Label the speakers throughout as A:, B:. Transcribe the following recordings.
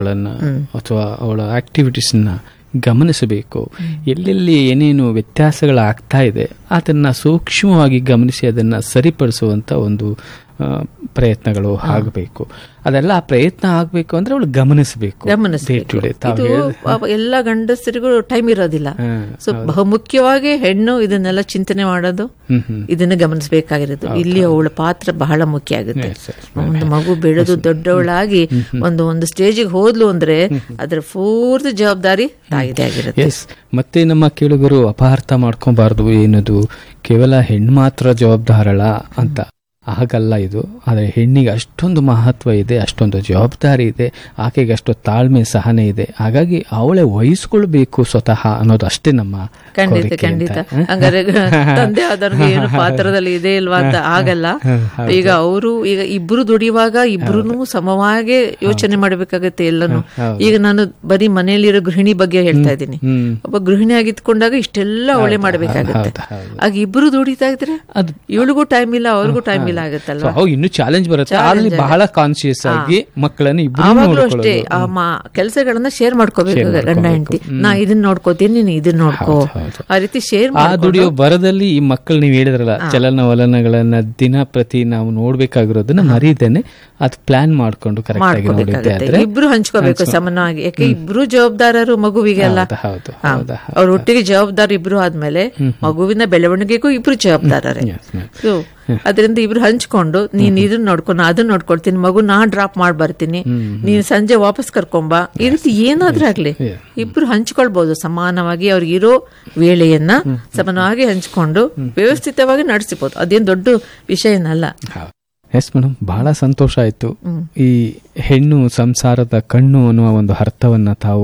A: ಗಳನ್ನ ಅಥವಾ ಅವಳ ಆಕ್ಟಿವಿಟೀಸ್ನ ಗಮನಿಸಬೇಕು ಎಲ್ಲೆಲ್ಲಿ ಏನೇನು ವ್ಯತ್ಯಾಸಗಳಾಗ್ತಾ ಇದೆ ಅದನ್ನ ಸೂಕ್ಷ್ಮವಾಗಿ ಗಮನಿಸಿ ಅದನ್ನ ಸರಿಪಡಿಸುವಂತ ಒಂದು ಆ, ಪ್ರಯತ್ನಗಳು ಆಗಬೇಕು ಅದೆಲ್ಲ ಆ ಪ್ರಯತ್ನ ಆಗಬೇಕು ಅಂದ್ರೆ ಅವಳು ಗಮನಿಸಬೇಕು
B: ಗಮನಿಸ್ಬೇಕು.
A: Day to day. ತಾವು
B: ಇದು
A: ಹೇಳ್ದ-
B: ಪಾಪ ಎಲ್ಲ ಗಂಡಸರಿಗೂ ಟೈಮ್ ಇರೋದಿಲ್ಲ
A: ಹ್ಮ್,
B: ಸೊ ಬಹುಮುಖ್ಯವಾಗಿ ಹೆಣ್ಣು ಇದನ್ನೆಲ್ಲ ಚಿಂತನೆ ಮಾಡೋದು
A: ಹ್ಮ್ ಹ್ಮ್
B: ಇದನ್ನ ಗಮನಿಸಬೇಕಾಗಿರೋದು ಇಲ್ಲಿ ಅವಳ ಪಾತ್ರ ಬಹಳ ಮುಖ್ಯ ಆಗುತ್ತೆ
A: Yes, yes.
B: ಒಂದು ಮಗು ಬೆಳೆದು ದೊಡ್ಡವಳಾಗಿ ಒಂದು ಒಂದು ಸ್ಟೇಜಿಗೆ ಹೋದ್ಲು ಅಂದ್ರೆ ಅದರ ಪೂರ್ತಿ ಜವಾಬ್ದಾರಿ ತಾಯಿದೇ ಆಗಿರುತ್ತೆ
A: ಎಸ್ ಮತ್ತೆ ನಮ್ಮ ಕೇಳುಗರು ಅಪಾರ್ಥ ಮಾಡ್ಕೊಬಾರ್ದು ಏನದು ಕೇವಲ ಹೆಣ್ಣು ಮಾತ್ರ ಜವಾಬ್ದಾರಳ ಅಂತ ಹಾಗಲ್ಲ ಇದು ಆದರೆ ಹೆಣ್ಣಿಗೆ ಅಷ್ಟೊಂದು ಮಹತ್ವ ಇದೆ ಅಷ್ಟೊಂದು ಜವಾಬ್ದಾರಿ ಇದೆ ಆಕೆಗೆ ಅಷ್ಟು ತಾಳ್ಮೆ ಸಹನೆ ಇದೆ ಹಾಗಾಗಿ ಅವಳೇ ವಹಿಸ್ಕೊಳ್ಬೇಕು ಸ್ವತಃ ಅನ್ನೋದು ಅಷ್ಟೇ ನಮ್ಮ
B: ಖಂಡಿತ
A: ಕೋರಿಕೆ ಅಂತ.
B: ಖಂಡಿತ ಹಂಗಾರೆ ತಂದೆ ಆದವ್ರಿಗೆ ಏನು ಪಾತ್ರದಲ್ಲಿ ಇದೆ ಇಲ್ವಾ ಅಂತ ಆಗಲ್ಲ ಈಗ ಅವರು ಈಗ ಇಬ್ರು ದುಡಿಯುವಾಗ ಇಬ್ರು ಸಮವಾಗಿ ಯೋಚನೆ ಮಾಡಬೇಕಾಗತ್ತೆ ಎಲ್ಲಾನು ಈಗ ನಾನು ಬರೀ ಮನೆಯಲ್ಲಿರೋ ಗೃಹಿಣಿ ಬಗ್ಗೆ ಹೇಳ್ತಾ ಇದ್ದೀನಿ
A: ಹ್ಮ್
B: ಒಬ್ಬ ಗೃಹಿಣಿ ಆಗಿದ್ಕೊಂಡಾಗ ಇಷ್ಟೆಲ್ಲ ಅವಳೆ ಮಾಡ್ಬೇಕಾಗತ್ತೆ
A: ಹೌದು, ಹೌದು.
B: ಆಗ ಇಬ್ರು ದುಡಿತಾ ಇದ್ರೆ
A: ಅದು
B: ಇವಳಿಗೂ ಟೈಮ್ ಇಲ್ಲ ಅವ್ರಿಗೂ ಟೈಮ್ ಇಲ್ಲ ಆಗತ್ತಲ್ವಾ
A: ಸೊ ಅವು ಇನ್ನೂ ಚಾಲೆಂಜ್ ಬರುತ್ತೆ ಅಲ್ಲಿ ಬಹಳ ಕಾನ್ಶಿಯಸ್ ಆಗಿ ಮಕ್ಕಳನ್ನು ಇಬ್ಬರು
B: ಆವಾಗ್ಲೂ ಅಷ್ಟೇ ಆ ಕೆಲಸಗಳನ್ನ ಶೇರ್ ಮಾಡ್ಕೋಬೇಕು ಗಂಡ ಹೆಂಡತಿ ನಾ ಇದನ್ನ ನೋಡ್ಕೋತೀನಿ ನೀನು ಇದನ್ನ ನೋಡ್ಕೋ ಆ ರೀತಿ ಶೇರ್
A: ಆ ದುಡಿಯೋ ಬರದಲ್ಲಿ ಈ ಮಕ್ಕಳು ನೀವು ಹೇಳಿದ್ರಲ್ಲ ಚಲನವಲನಗಳನ್ನ ದಿನ ಪ್ರತಿ ನಾವು ನೋಡ್ಬೇಕಾಗಿರೋದನ್ನ ಮರೀದೇನೆ ಅದು ಪ್ಲಾನ್ ಮಾಡ್ಕೊಂಡು ಕರೆಕ್ಟ್ ಆಗಿ ನೋಡಿದ್ದೆ
B: ಮಾಡ್ಕೋಬೇಕಾಗತ್ತೆ
A: ಆದ್ರೆ
B: ಇಬ್ರು ಹಂಚ್ಕೋಬೇಕು ಸಮನಾಗಿ ಯಾಕೆ ಇಬ್ರು ಜವಾಬ್ದಾರರು ಮಗುವಿಗೆಲ್ಲ
A: ಹೌದು, ಹೌದು
B: ಹಾ.
A: ಹೌದಾ
B: ಅವ್ರ ಒಟ್ಟಿಗೆ ಜವಾಬ್ದಾರಿ ಇಬ್ರು ಆದ್ಮೇಲೆ ಮಗುವಿನ ಬೆಳವಣಿಗೆಗೂ ಇಬ್ರು ಜವಾಬ್ದಾರರೇ
A: Yes, ma'am.
B: ಸೊ ಅದರಿಂದ ಇಬ್ರು ಹಂಚ್ಕೊಂಡು ನೀನ್ ಇದನ್ನ ನೋಡ್ಕೊ ನಾ ಅದನ್ನ ನೋಡ್ಕೊಳ್ತೀನಿ ಮಗು ನಾ ಡ್ರಾಪ್ ಮಾಡಿ ಬರ್ತೀನಿ ನೀನ್ ಸಂಜೆ ವಾಪಸ್ ಕರ್ಕೊಂಬ ಈ ರೀತಿ ಏನಾದ್ರೂ ಆಗ್ಲಿ ಇಬ್ರು ಹಂಚ್ಕೊಳ್ಬಹುದು ಸಮಾನವಾಗಿ ಅವ್ರಿಗೆ ಇರೋ ವೇಳೆಯನ್ನ ಸಮಾನವಾಗಿ ಹಂಚ್ಕೊಂಡು ವ್ಯವಸ್ಥಿತವಾಗಿ ನಡೆಸಿಬಹುದು ಅದೇನ್ ದೊಡ್ಡ ವಿಷಯ ಏನಲ್ಲ
A: ಎಸ್ ಮೇಡಮ್ ಬಹಳ ಸಂತೋಷ ಆಯ್ತು ಈ ಹೆಣ್ಣು ಸಂಸಾರದ ಕಣ್ಣು ಅನ್ನುವ ಒಂದು ಅರ್ಥವನ್ನ ತಾವು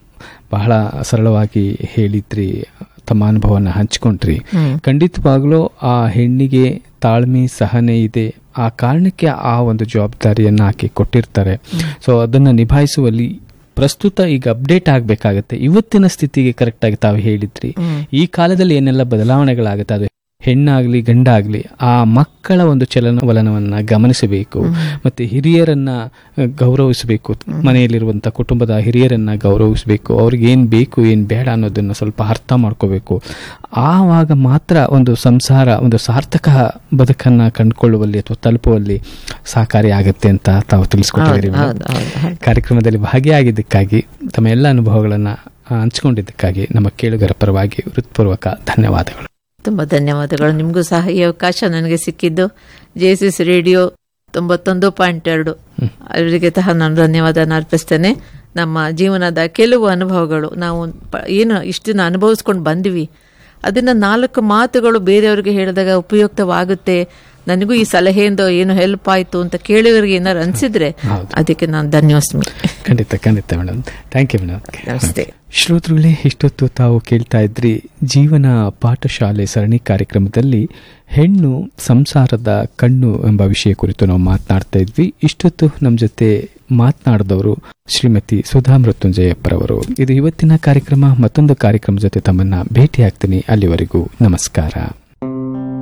A: ಬಹಳ ಸರಳವಾಗಿ ಹೇಳಿದ್ರಿ ತಮ್ಮ ಅನುಭವನ ಹಂಚ್ಕೊಂಡ್ರಿ ಖಂಡಿತವಾಗ್ಲೂ ಆ ಹೆಣ್ಣಿಗೆ ತಾಳ್ಮೆ ಸಹನೆ ಇದೆ ಆ ಕಾರಣಕ್ಕೆ ಆ ಒಂದು ಜವಾಬ್ದಾರಿಯನ್ನ ಆಕೆ ಕೊಟ್ಟಿರ್ತಾರೆ ಸೊ ಅದನ್ನ ನಿಭಾಯಿಸುವಲ್ಲಿ ಪ್ರಸ್ತುತ ಈಗ ಅಪ್ಡೇಟ್ ಆಗಬೇಕಾಗತ್ತೆ ಇವತ್ತಿನ ಸ್ಥಿತಿಗೆ ಕರೆಕ್ಟ್ ಆಗಿ ತಾವು ಹೇಳಿದ್ರಿ ಈ ಕಾಲದಲ್ಲಿ ಏನೆಲ್ಲ ಬದಲಾವಣೆಗಳಾಗುತ್ತೆ ಅದು ಹೆಣ್ಣಾಗ್ಲಿ ಗಂಡಾಗ್ಲಿ ಆ ಮಕ್ಕಳ ಒಂದು ಚಲನವಲನವನ್ನ ಗಮನಿಸಬೇಕು ಮತ್ತೆ ಹಿರಿಯರನ್ನ ಅಹ್, ಗೌರವಿಸಬೇಕು ಮನೆಯಲ್ಲಿರುವಂತ ಕುಟುಂಬದ ಹಿರಿಯರನ್ನ ಗೌರವಿಸಬೇಕು ಅವ್ರಿಗೆ ಏನ್ ಬೇಕು ಏನ್ ಬೇಡ ಅನ್ನೋದನ್ನ ಸ್ವಲ್ಪ ಅರ್ಥ ಮಾಡ್ಕೋಬೇಕು ಆವಾಗ ಮಾತ್ರ ಒಂದು ಸಂಸಾರ ಒಂದು ಸಾರ್ಥಕ ಬದುಕನ್ನ ಕಂಡುಕೊಳ್ಳುವಲ್ಲಿ ಅಥವಾ ತಲುಪುವಲ್ಲಿ ಸಹಕಾರಿ ಆಗುತ್ತೆ ಅಂತ ತಾವು ತಿಳಿಸ್ಕೊಟ್ಟಿದ್ದೀರಿ ಮೇಡಮ್.
B: ಹೌದು, ಹೌದು, ಹೌದು.
A: ಕಾರ್ಯಕ್ರಮದಲ್ಲಿ ಭಾಗಿಯಾಗಿದ್ದಕ್ಕಾಗಿ ತಮ್ಮ ಎಲ್ಲ ಅನುಭವಗಳನ್ನ ಆ, ಹಂಚಿಕೊಂಡಿದ್ದಕ್ಕಾಗಿ ನಮ್ಮ ಕೇಳುಗರ ಪರವಾಗಿ ಹೃತ್ಪೂರ್ವಕ ಧನ್ಯವಾದಗಳು
B: ತುಂಬಾ ಧನ್ಯವಾದಗಳು ನಿಮಗೂ ಸಹ ಈ ಅವಕಾಶ ನನಗೆ ಸಿಕ್ಕಿದ್ದು ಜೆಸಿಸ್ ರೇಡಿಯೋ ತೊಂಬತ್ತೊಂದು ಪಾಯಿಂಟ್ ಎರಡು ಅವರಿಗೆ ಸಹ ನಾನು ಧನ್ಯವಾದ ಅರ್ಪಿಸ್ತೇನೆ ನಮ್ಮ ಜೀವನದ ಕೆಲವು ಅನುಭವಗಳು ನಾವು ಪ- ಏನು ಇಷ್ಟು ದಿನ ಅನುಭವಿಸ್ಕೊಂಡು ಬಂದ್ವಿ ಅದನ್ನ ನಾಲ್ಕು ಮಾತುಗಳು ಬೇರೆಯವರಿಗೆ ಹೇಳಿದಾಗ ಉಪಯುಕ್ತವಾಗುತ್ತೆ ನನಗೂ ಈ ಸಲಹೆಯಿಂದ ಏನು ಹೆಲ್ಪ್ ಆಯ್ತು ಅಂತ ಕೇಳಿದವರಿಗೆ ಏನಾರು ಅನ್ಸಿದ್ರೆ
A: ಹೌದು.
B: ಅದಕ್ಕೆ ನಾನು ಧನ್ಯೋಸ್ಮಿ
A: ಖಂಡಿತ ಖಂಡಿತ ಮೇಡಮ್ ಥ್ಯಾಂಕ್ ಯು ಮೇಡಮ್
B: ನಮಸ್ತೆ
A: ಶ್ರೋತೃಗಳೇ ಇಷ್ಟೊತ್ತು ತಾವು ಕೇಳ್ತಾ ಇದ್ರಿ ಜೀವನ ಪಾಠಶಾಲೆ ಸರಣಿ ಕಾರ್ಯಕ್ರಮದಲ್ಲಿ ಹೆಣ್ಣು ಸಂಸಾರದ ಕಣ್ಣು ಎಂಬ ವಿಷಯ ಕುರಿತು ನಾವು ಮಾತನಾಡ್ತಾ ಇದ್ವಿ ಇಷ್ಟೊತ್ತು ನಮ್ಮ ಜೊತೆ ಮಾತನಾಡಿದವರು ಶ್ರೀಮತಿ ಸುಧಾ ಮೃತ್ಯುಂಜಯಪ್ಪರವರು ಇದು ಇವತ್ತಿನ ಕಾರ್ಯಕ್ರಮ ಮತ್ತೊಂದು ಕಾರ್ಯಕ್ರಮ ಜೊತೆ ತಮ್ಮನ್ನ ಭೇಟಿ ಆಗ್ತೀನಿ ಅಲ್ಲಿವರೆಗೂ ನಮಸ್ಕಾರ